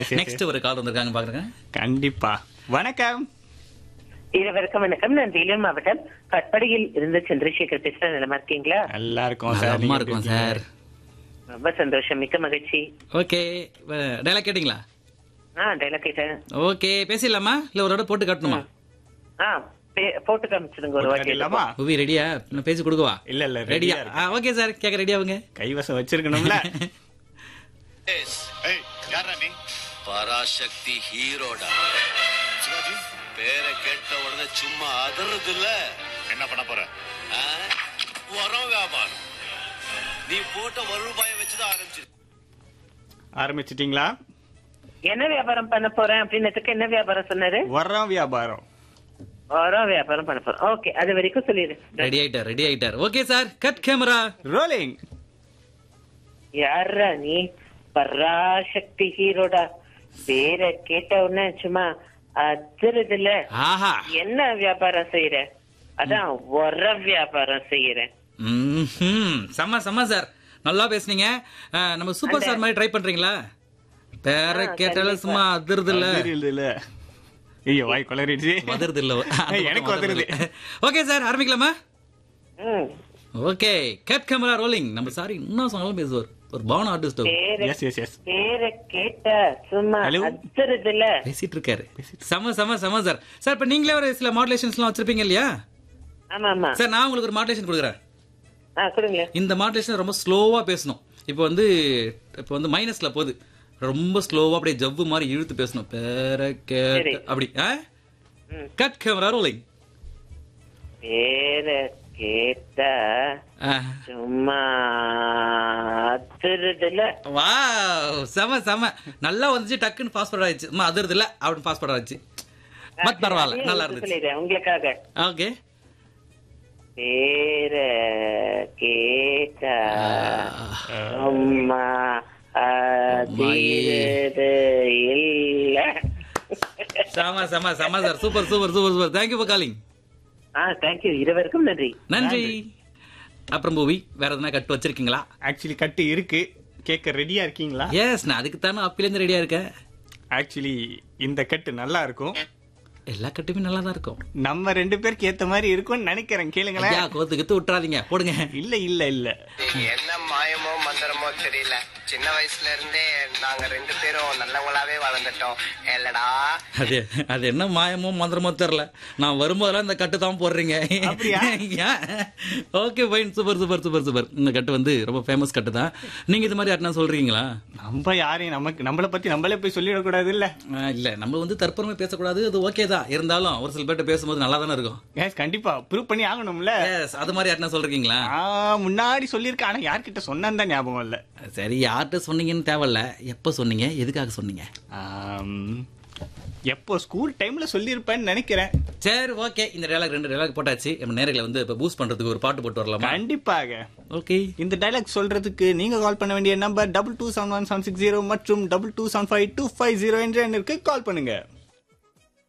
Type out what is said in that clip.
Next ஒரு கால் வந்திருக்காங்க பாக்குறேன் கண்டிப்பா வணக்கம் இருவருக்கும் வணக்கம் நான் வேலூர் மாவட்டம் கட்படியில் இருந்து சந்திரசேகர் பேசுறேன் நலமா இருக்கீங்களா நல்லா இருக்கும் சார் அம்மா இருக்கும் சார் ரொம்ப சந்தோஷம் மிக்க மகிழ்ச்சி ஓகே டைலாக் கேட்டிங்களா ஆ டைலாக் கேட்டேன் ஓகே பேசிடலாமா இல்ல ஒரு தடவை போட்டு காட்டணுமா ஆ பே- போட்டு காமிச்சிருங்க ஒரு வாட்டி இல்லாமா உவி ரெடியா நான் பேசி கொடுக்கவா இல்ல இல்ல ரெடியா ரெடியா ஓகே சார் கேட்க ரெடியா அவங்க கைவசம் வச்சிருக்கணும்ல ஏய் யாரா நீ பராசக்தி ஹீரோடா சிவாஜி பேரை கேட்ட உடனே சும்மா அதறது இல்ல என்ன பண்ண போற உரம் வியாபாரம் நீ போட்ட ஒரு ரூபாயை வச்சுதான் ஆரம்பிச்சு ஆரம்பிச்சிட்டீங்களா என்ன வியாபாரம் பண்ண போறேன் அப்படின்னதுக்கு என்ன வியாபாரம் சொன்னாரு வர்றோம் வியாபாரம் ஓரோ வியாபாரம் பண்ண போறேன் ஓகே அது வரைக்கும் சொல்லிடு ரெடி ஆயிட்டார் ரெடி ஆயிட்டார் okay sir cut camera rolling யாரா நீ பராசக்தி ஹீரோடா பேரை கேட்ட உடனே சும்மா அதிருது இல்ல ஆஹா என்ன வியாபாரம் செய்யற அதான் உர வியாபாரம் செய்யறேன் ம்ஹும். செம்ம செம்ம சார் நல்லா பேசுனீங்க அஹ், நம்ம சூப்பர் ஸ்டார் மாதிரி ட்ரை பண்றீங்களா பேர கேட்டாலும் சும்மா அதிருது இல்ல இல்ல ஐயோ வாய் கொளறிடுச்சு அதிருது இல்ல எனக்கு அதிருது. ஓகே சார் ஆரம்பிக்கலாமா ம். ஓகே கட் கேமரா ரோலிங் நம்ம சாரி இன்னும் சொன்னாலும் பேசுவார் ஒரு பவன் ஆர்டிஸ்ட் பேரை எஸ் எஸ் எஸ் பேரை கேட்ட சும்மா Hello? அதிருது இல்ல பேசிட்டு இருக்காரு செம செம செம சார் சார் இப்ப நீங்களே ஒரு சில மாடுலேஷன்ஸ்லாம் வச்சிருப்பீங்க இல்லையா ஆமா ஆமா சார் நான் உங்களுக்கு ஒரு மாடுலேஷன் கொடுக்குறேன் ஆ கொடுங்க இந்த மாடுலேஷன் ரொம்ப ஸ்லோவா பேசணும் இப்போ வந்து இப்போ வந்து மைனஸ்ல போகுது ரொம்ப ஸ்லோவா அப்படியே ஜவ்வு மாதிரி இழுத்து பேசணும் பேர கேட்ட சரி. அப்படி ம். கட் கேமரா ரோலிங் பேரை கேட்ட சும்மா அதிருது இல்ல வா செம செம நல்லா வந்துச்சு டக்குன்னு பாஸ்போர்ட் ஆயிடுச்சு அம்மா அதிர்து இல்ல அப்படின்னு பாஸ்போர்ட் ஆயிடுச்சு பட் பரவாயில்ல நல்லா இருந்துச்சு சொல்லிடுறேன் உங்களுக்காக ஓகே பேர கேட்ட சும்மா அதிருது இல்ல செம செம செம sir super super super super thank you for calling ஆ தேங்க்யூ இருவருக்கும் நன்றி நன்றி அப்புறம் பூவி வேற எதுனா கட்டு வச்சிருக்கீங்களா ஆக்சுவலி கட்டு இருக்கு கேட்க ரெடியா இருக்கீங்களா எஸ் நான் அதுக்கு தானே அப்பிலேருந்து ரெடியா இருக்கேன் ஆக்சுவலி இந்த கட்டு நல்லா இருக்கும் எல்லா கட்டுமே நல்லா தான் இருக்கும் நம்ம ரெண்டு பேருக்கு ஏத்த மாதிரி இருக்கும்னு நினைக்கிறேன் கேளுங்களேன் ஐயா கோத்து கித்து விட்டுறாதீங்க போடுங்க இல்ல இல்ல இல்ல என்ன மாயமோ மந்திரமோ தெரியல சின்ன வயசுல இருந்தே நாங்க ரெண்டு பேரும் நல்லவங்களாவே வளர்ந்துட்டோம் இல்லடா அது அது என்ன மாயமோ மந்திரமோ தெரியல நான் வரும்போதெல்லாம் இந்த கட்டு தான் போடுறீங்க அப்படியா? Okay fine super super super super இந்த கட்டு வந்து ரொம்ப ஃபேமஸ் கட்டு தான் நீங்க இது மாதிரி யாருன்னா சொல்றீங்களா நம்ம யாரையும் நமக்கு நம்மள பத்தி நம்மளே போய் சொல்லிடக்கூடாது இல்ல ஆ, இல்ல நம்ம வந்து தற்பெருமை பேசக்கூடாது அது ஓகே தான் இருந்தாலும் ஒரு சில பேர்ட்ட பேசும்போது நல்லா தானே இருக்கும் எஸ் கண்டிப்பா ப்ரூவ் பண்ணி ஆகணும்ல எஸ் அது மாதிரி யாருன்னா சொல்றீங்களா நான் முன்னாடி சொல்லியிருக்கேன் ஆனா யார்கிட்ட சொன்னேன்னு தான் ஞாபகம் இல்ல சரி யார்கிட்ட சொன்னீங்கன்னு தேவையில்ல எப்ப சொன்னீங்க எதுக்காக சொன்னீங்க ஆம், எப்போ ஸ்கூல் டைம்ல சொல்லியிருப்பேன்னு நினைக்கிறேன் சரி ஓகே இந்த டயலாக் ரெண்டு டயலாக் போட்டாச்சு நம்ம நேர்களை வந்து இப்ப பூஸ்ட் பண்றதுக்கு ஒரு பாட்டு போட்டு வரலாமா கண்டிப்பாக ஓகே இந்த டைலாக் சொல்றதுக்கு நீங்க கால் பண்ண வேண்டிய number double two seven one seven six zero மற்றும் double two seven five two five zero என்ற எண்ணிற்கு கால் பண்ணுங்க